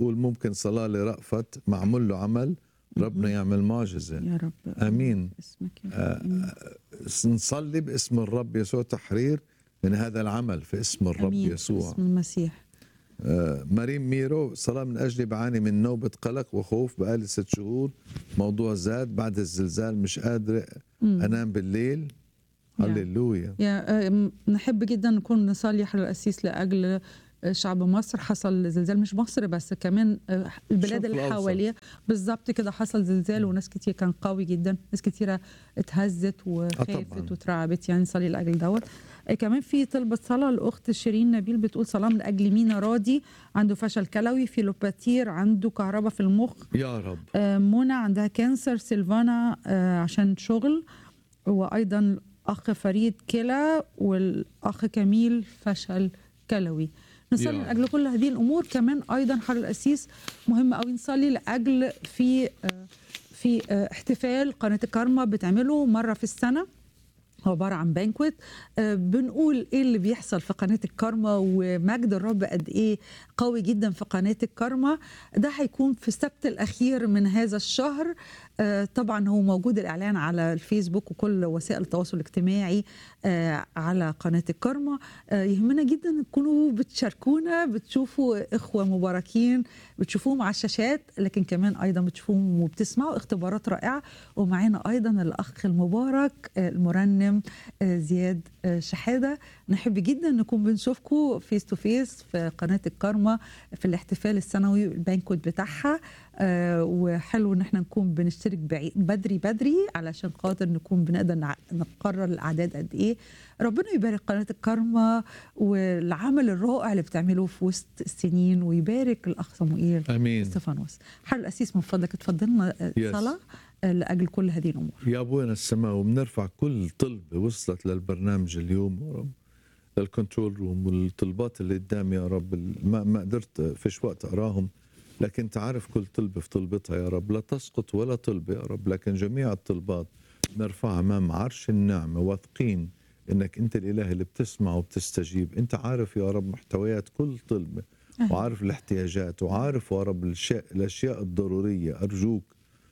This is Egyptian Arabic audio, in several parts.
بقول ممكن صلاة لرأفت معمول له عمل ربنا يعمل معجزة يا رب آمين. اسمك يا رب آه، آمين. نصلي باسم الرب يسوع تحرير من هذا العمل في اسم الرب آمين. يسوع باسم المسيح آه، مريم ميرو صلاة من أجلي بعاني من نوبة قلق وخوف بقالي ست شهور موضوع زاد بعد الزلزال مش قادر مم. أنام بالليل يا. هللويا يا آه، نحب جدا نكون نصلي حل الأسيس لأجل آه، شعب مصر حصل زلزال مش مصر بس كمان آه، البلاد الشرق اللي الأوسط. حواليه بالظبط كده حصل زلزال وناس كتير كان قوي جدا ناس كتيرة اتهزت طبعاً. وخافت واترعبت يعني نصلي لأجل دوت آه، كمان في طلبة صلاة الأخت شيرين نبيل بتقول صلاة من أجل مينا راضي عنده فشل كلوي في لوباتير عنده كهرباء في المخ يا رب آه، منى عندها كانسر سيلفانا آه، عشان شغل وايضا اخ فريد كلى والاخ كميل فشل كلوي نصلي يا لاجل كل هذه الامور كمان ايضا حر الاسيس مهم قوي نصلي لاجل في آه، في آه، احتفال قناه الكارما بتعمله مره في السنه هو عباره عن بانكوت آه، بنقول ايه اللي بيحصل في قناه الكارما ومجد الرب قد ايه قوي جدا في قناه الكارما ده هيكون في السبت الاخير من هذا الشهر آه، طبعا هو موجود الاعلان على الفيسبوك وكل وسائل التواصل الاجتماعي آه، على قناه الكارما آه، يهمنا جدا تكونوا بتشاركونا بتشوفوا اخوه مباركين بتشوفوهم على الشاشات لكن كمان ايضا بتشوفوهم وبتسمعوا اختبارات رائعه ومعانا ايضا الاخ المبارك آه، المرنم آه، زياد آه، شحاده نحب جدا نكون بنشوفكم فيس تو فيس في قناه الكارما في الاحتفال السنوي البانكوت بتاعها آه، وحلو ان احنا نكون بنشترك بعي- بدري بدري علشان خاطر نكون بنقدر نع- نقرر الاعداد قد ايه ربنا يبارك قناه الكارما والعمل الرائع اللي بتعمله في وسط السنين ويبارك الاخ صموئيل امين استفانوس حل الاسيس من فضلك اتفضل لنا آه، Yes. صلاه آه، لاجل كل هذه الامور يا ابونا السماء وبنرفع كل طلبه وصلت للبرنامج اليوم يا رب للكنترول روم والطلبات اللي قدامي يا رب ما ما قدرت فيش وقت اقراهم لكن انت عارف كل طلبه في طلبتها يا رب لا تسقط ولا طلبه يا رب لكن جميع الطلبات نرفعها امام عرش النعمه واثقين انك انت الاله اللي بتسمع وبتستجيب انت عارف يا رب محتويات كل طلبه أهلا. وعارف الاحتياجات وعارف يا رب الاشياء الاشياء الضروريه ارجوك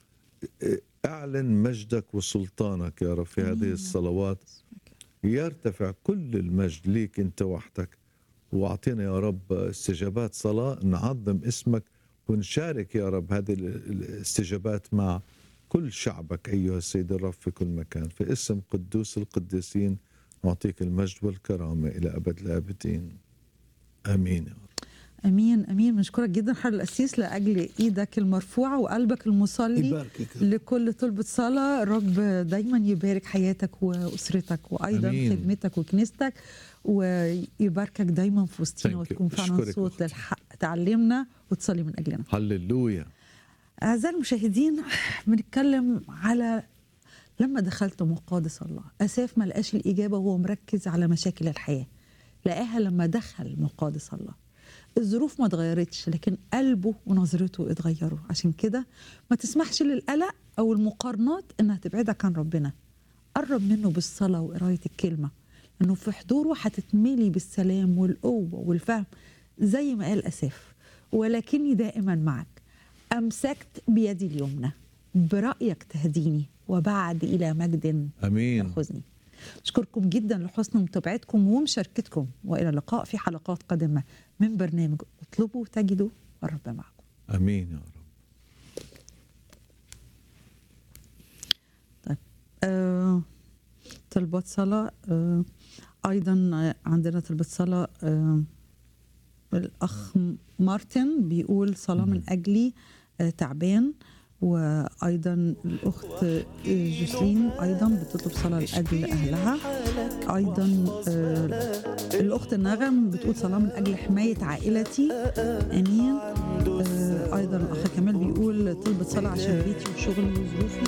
اعلن مجدك وسلطانك يا رب في آمين. هذه الصلوات يرتفع كل المجد ليك انت وحدك واعطينا يا رب استجابات صلاه نعظم اسمك ونشارك يا رب هذه ال- الاستجابات مع كل شعبك ايها السيد الرب في كل مكان في اسم قدوس القديسين نعطيك المجد والكرامه الى ابد الابدين امين يا رب امين امين بنشكرك جدا حر الاسيس لاجل ايدك المرفوعه وقلبك المصلي يباركك لكل طلبة صلاة رب دايما يبارك حياتك وأسرتك وأيضا أمين. خدمتك وكنيستك ويباركك دايما في وسطنا Thank you. وتكون فعلا أشكرك صوت أختي. للحق تعلمنا وتصلي من أجلنا هللويا أعزائي المشاهدين بنتكلم على لما دخلت مقادس الله أساف ما لقاش الإجابة وهو مركز على مشاكل الحياة لقاها لما دخل مقادس الله الظروف ما اتغيرتش لكن قلبه ونظرته اتغيروا عشان كده ما تسمحش للقلق أو المقارنات إنها تبعدك عن ربنا قرب منه بالصلاة وقراية الكلمة لأنه في حضوره هتتملي بالسلام والقوة والفهم زي ما قال أساف ولكني دائما معك أمسكت بيدي اليمنى برأيك تهديني وبعد إلى مجد امين يأخذني أشكركم جدا لحسن متابعتكم ومشاركتكم وإلى اللقاء في حلقات قادمة من برنامج اطلبوا تجدوا والرب معكم امين يا رب آه، طلبات صلاة آه، أيضا آه، عندنا طلبة صلاة آه، الأخ مارتن بيقول صلاة من أجلي آه، تعبان وأيضا الأخت آه، جوسلين أيضا بتطلب صلاة لأجل أهلها أيضا آه، الأخت النغم بتقول صلاة من أجل حماية عائلتي آمين آه، أيضا الأخ كمال بيقول طلبة صلاة عشان بيتي وشغلي وظروفي